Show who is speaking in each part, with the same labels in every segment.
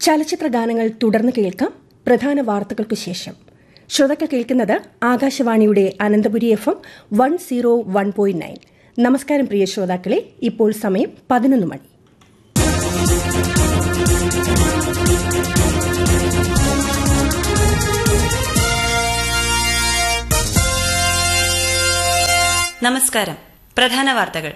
Speaker 1: ചലച്ചിത്ര ഗാനങ്ങൾ തുടർന്ന് കേൾക്കാം പ്രധാന വാർത്തകൾക്കു ശേഷം ശ്രോതാക്കൾ കേൾക്കുന്നത് ആകാശവാണിയുടെ Ananthapuri F M one zero one point nine നമസ്കാരം പ്രിയ ശ്രോതാക്കളെ ഇപ്പോൾ സമയം പതിനൊന്ന് മണി
Speaker 2: നമസ്കാരം പ്രധാന വാർത്തകൾ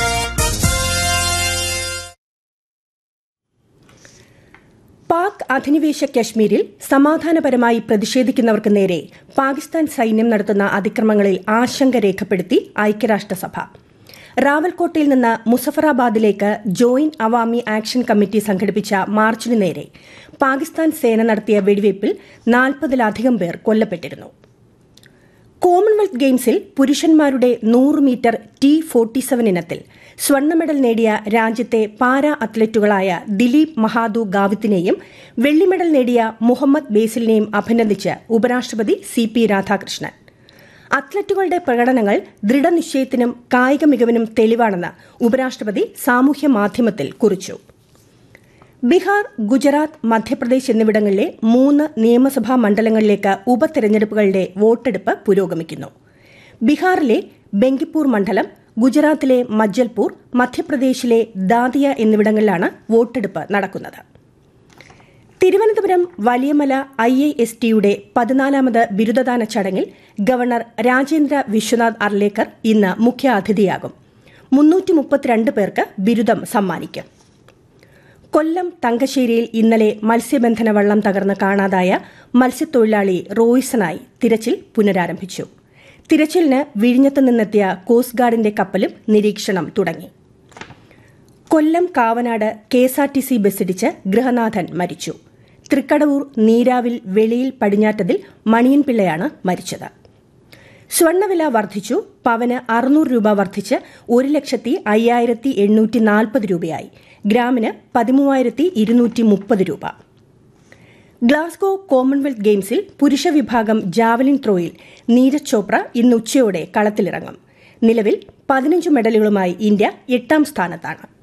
Speaker 1: പാക് അധിനിവേശ കശ്മീരിൽ സമാധാനപരമായി പ്രതിഷേധിക്കുന്നവർക്ക് നേരെ പാകിസ്ഥാൻ സൈന്യം നടത്തുന്ന അതിക്രമങ്ങളിൽ ആശങ്ക രേഖപ്പെടുത്തി ഐക്യരാഷ്ട്രസഭ റാവൽകോട്ടയിൽ നിന്ന് മുസഫറാബാദിലേക്ക് ജോയിന്റ് അവാമി ആക്ഷൻ കമ്മിറ്റി സംഘടിപ്പിച്ച മാർച്ചിനു നേരെ പാകിസ്ഥാൻ സേന നടത്തിയ വെടിവയ്പിൽ നാൽപ്പതിലധികം പേർ കൊല്ലപ്പെട്ടിരുന്നു കോമൺവെൽത്ത് ഗെയിംസിൽ പുരുഷന്മാരുടെ നൂറ് മീറ്റർ ടി ഫോർട്ടി സെവൻ ഇനത്തിൽ സ്വർണ്ണ മെഡൽ നേടിയ രാജ്യത്തെ പാരാ അത്ലറ്റുകളായ ദിലീപ് മഹാദു ഗാവിത്തിനെയും വെള്ളി മെഡൽ നേടിയ മുഹമ്മദ് ബേസിലിനെയും അഭിനന്ദിച്ച് ഉപരാഷ്ട്രപതി സി പി രാധാകൃഷ്ണൻ അത്ലറ്റുകളുടെ പ്രകടനങ്ങൾ ദൃഢനിശ്ചയത്തിനും കായിക മികവിനും തെളിവാണെന്ന് ഉപരാഷ്ട്രപതി സാമൂഹ്യ മാധ്യമത്തിൽ കുറിച്ചു ബീഹാർ ഗുജറാത്ത് മധ്യപ്രദേശ് എന്നിവിടങ്ങളിലെ മൂന്ന് നിയമസഭാ മണ്ഡലങ്ങളിലേക്ക് ഉപതെരഞ്ഞെടുപ്പുകളുടെ വോട്ടെടുപ്പ് പുരോഗമിക്കുന്നു ബീഹാറിലെ ബെങ്കിപ്പൂർ മണ്ഡലം ഗുജറാത്തിലെ മജ്ജൽപൂർ മധ്യപ്രദേശിലെ ദാതിയ എന്നിവിടങ്ങളിലാണ് വോട്ടെടുപ്പ് നടക്കുന്നത് Thiruvananthapuram Valiamala I I S ടിയുടെ പതിനാലാമത് ബിരുദദാന ചടങ്ങിൽ ഗവർണർ രാജേന്ദ്ര വിശ്വനാഥ് അർലേക്കർ ഇന്ന് മുഖ്യാതിഥിയാകും മുന്നൂറ്റി മുപ്പത്തിരണ്ട് പേർക്ക് ബിരുദം സമ്മാനിക്കും കൊല്ലം തങ്കശ്ശേരിയിൽ ഇന്നലെ മത്സ്യബന്ധന വള്ളം തകർന്ന് കാണാതായ മത്സ്യത്തൊഴിലാളി റോയ്സനായി തിരച്ചിൽ പുനരാരംഭിച്ചു തിരച്ചിലിന് വിഴിഞ്ഞത്ത് നിന്നെത്തിയ കോസ്റ്റ് ഗാർഡിന്റെ കപ്പലും നിരീക്ഷണം തുടങ്ങി കൊല്ലം കാവനാട് കെഎസ്ആർടിസി ബസ്സിടിച്ച് ഗൃഹനാഥൻ മരിച്ചു തൃക്കടവൂർ നീരാവിൽ വെളിയിൽ പടിഞ്ഞാറ്റതിൽ മണിയൻപിള്ളയാണ് മരിച്ചത് സ്വർണ്ണവില വർദ്ധിച്ചു പവന് അറുന്നൂറ് രൂപ വർദ്ധിച്ച് ഒരു ലക്ഷത്തി അയ്യായിരത്തി എണ്ണൂറ്റി നാൽപ്പത് രൂപയായി ഗ്രാമിന് പതിമൂവായിരത്തി ഇരുന്നൂറ്റി മുപ്പത് രൂപ ഗ്ലാസ്ഗോ കോമൺവെൽത്ത് ഗെയിംസിൽ പുരുഷ വിഭാഗം ജാവലിൻ ത്രോയിൽ നീരജ് ചോപ്ര ഇന്ന് ഉച്ചയോടെ കളത്തിലിറങ്ങും നിലവിൽ പതിനഞ്ച് മെഡലുകളുമായി ഇന്ത്യ എട്ടാം സ്ഥാനത്താണ്